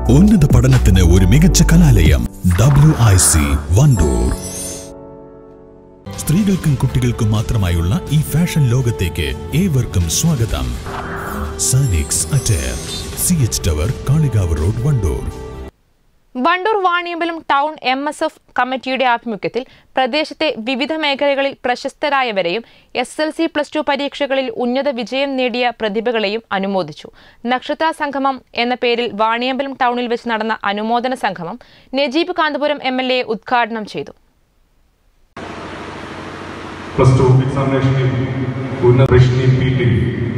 ഉന്നത പഠനത്തിന് ഒരു മികച്ച കലാലയം ഡബ്ല്യു ഐ സി വണ്ടൂർ സ്ത്രീകൾക്കും കുട്ടികൾക്കും മാത്രമായുള്ള ഈ ഫാഷൻ ലോകത്തേക്ക് ഏവർക്കും സ്വാഗതം Sanix attire C H tower Kalikavu road Wandoor Wandoor Vaniyambalam town M S F കമ്മിറ്റിയുടെ ആഭിമുഖ്യത്തിൽ പ്രദേശത്തെ വിവിധ മേഖലകളിൽ പ്രശസ്തരായവരെയും S L C plus two പരീക്ഷകളിൽ ഉന്നത വിജയം നേടിയ പ്രതിഭകളെയും അനുമോദിച്ചു നക്ഷത്ര സംഗമം എന്ന പേരിൽ വാണിയമ്പലം ടൗണിൽ വെച്ച് നടന്ന അനുമോദന സംഗമം Najeeb Kanthapuram M L A ഉദ്ഘാടനം ചെയ്തു പ്ലസ് ടു എക്സാമിനേഷനിൽ ഉന്നത റേഷനിൽ പി ടി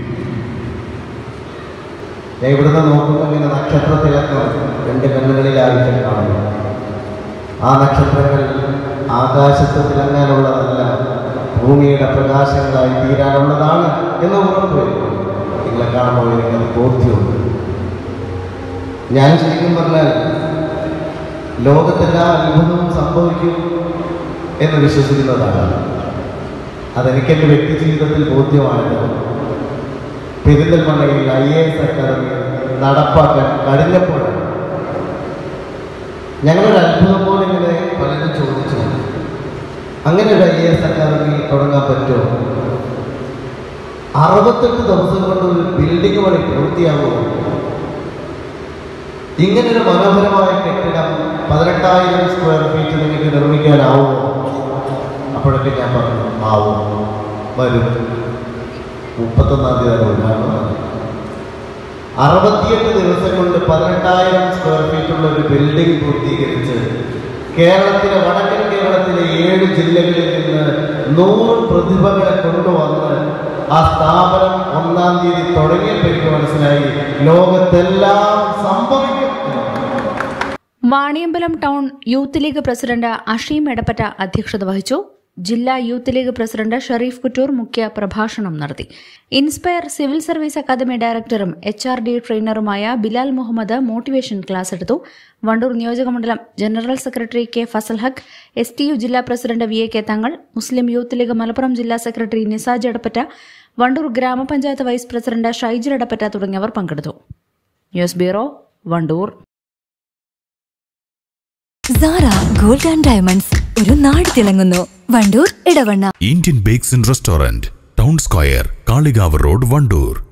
ഞാൻ ഇവിടുന്ന് നോക്കുമ്പോൾ ഇങ്ങനെ നക്ഷത്രത്തിലൊക്കെ രണ്ട് കണ്ണുകളിലായിട്ട് കാണുന്നു ആ നക്ഷത്രങ്ങൾ ആകാശത്ത് തിളങ്ങാനുള്ളതല്ല ഭൂമിയുടെ പ്രകാശങ്ങളായി തീരാനുള്ളതാണ് എന്ന് ഉറപ്പുവരുന്നു നിങ്ങളെ കാണുമ്പോൾ എനിക്കത് ബോധ്യമുണ്ട് ഞാൻ ശരിക്കും പറഞ്ഞാൽ ലോകത്തെല്ലാ അത്ഭുതവും സംഭവിക്കും എന്ന് വിശ്വസിക്കുന്നതാണ് അതെനിക്കെൻ്റെ വ്യക്തി ജീവിതത്തിൽ ബോധ്യമായത് പെരിന്തൽമണ്ണയിൽ ഐ എ എസ് അക്കാദമി നടപ്പാക്കാൻ കഴിഞ്ഞപ്പോഴാണ് ഞങ്ങളൊരു അത്ഭുതം പോലെ ഇങ്ങനെ പലരും ചോദിച്ചു അങ്ങനെ ഒരു ഐ എ എസ് അക്കാദമി തുടങ്ങാൻ പറ്റുമോ അറുപത്തെട്ട് ദിവസം കൊണ്ട് ഒരു ബിൽഡിംഗ് പണി പൂർത്തിയാകുമോ ഇങ്ങനൊരു മനോഹരമായ കെട്ടിടം പതിനെട്ടായിരം സ്ക്വയർ ഫീറ്റ് നിങ്ങൾക്ക് നിർമ്മിക്കാനാവുമോ അപ്പോഴൊക്കെ ഞാൻ പറഞ്ഞു ആവും വരും മുപ്പത്തൊന്നാം തീയതി ഉദ്ഘാടനം അറുപത്തിയെട്ട് ദിവസം കൊണ്ട് പതിനെട്ടായിരം സ്ക്വയർ ഫീറ്റ് ഉള്ള ഒരു ബിൽഡിംഗ് പൂർത്തീകരിച്ച് കേരളത്തിലെ വടക്കൻ കേരളത്തിലെ ഏഴ് ജില്ലകളിൽ നിന്ന് നൂറ് പ്രതിഭകളെ കൊണ്ടുവന്ന് ആ സ്ഥാപനം ഒന്നാം തീയതി തുടങ്ങിയപ്പോൾ എനിക്ക് മനസ്സിലായി ലോകത്തെല്ലാം സംഭവിക്കും Vaniyambalam town youth league president Asheem Edappatta അധ്യക്ഷത വഹിച്ചു ജില്ലാ youth league president Shereef Kuttoor മുഖ്യ പ്രഭാഷണം നടത്തി ഇൻസ്പയർ സിവിൽ സർവീസ് അക്കാദമി ഡയറക്ടറും എച്ച് ആർ ഡി ട്രെയിനറുമായ ബിലാൽ മുഹമ്മദ് മോട്ടിവേഷൻ ക്ലാസ് എടുത്തു വണ്ടൂർ നിയോജകമണ്ഡലം general secretary K Fazal Haq S T U ജില്ലാ president V A K Thangal Muslim youth league Malappuram ജില്ലാ സെക്രട്ടറി നിസാജ് എടപ്പറ്റ വണ്ടൂർ ഗ്രാമപഞ്ചായത്ത് വൈസ് പ്രസിഡന്റ് ഷൈജൽ എടപ്പറ്റ തുടങ്ങിയവർ പങ്കെടുത്തു news bureau Wandoor Sara gold and diamonds ഒരു നാട് തിളങ്ങുന്നു Wandoor Edavanna Indian bakes and restaurant town square Kalikavu road Wandoor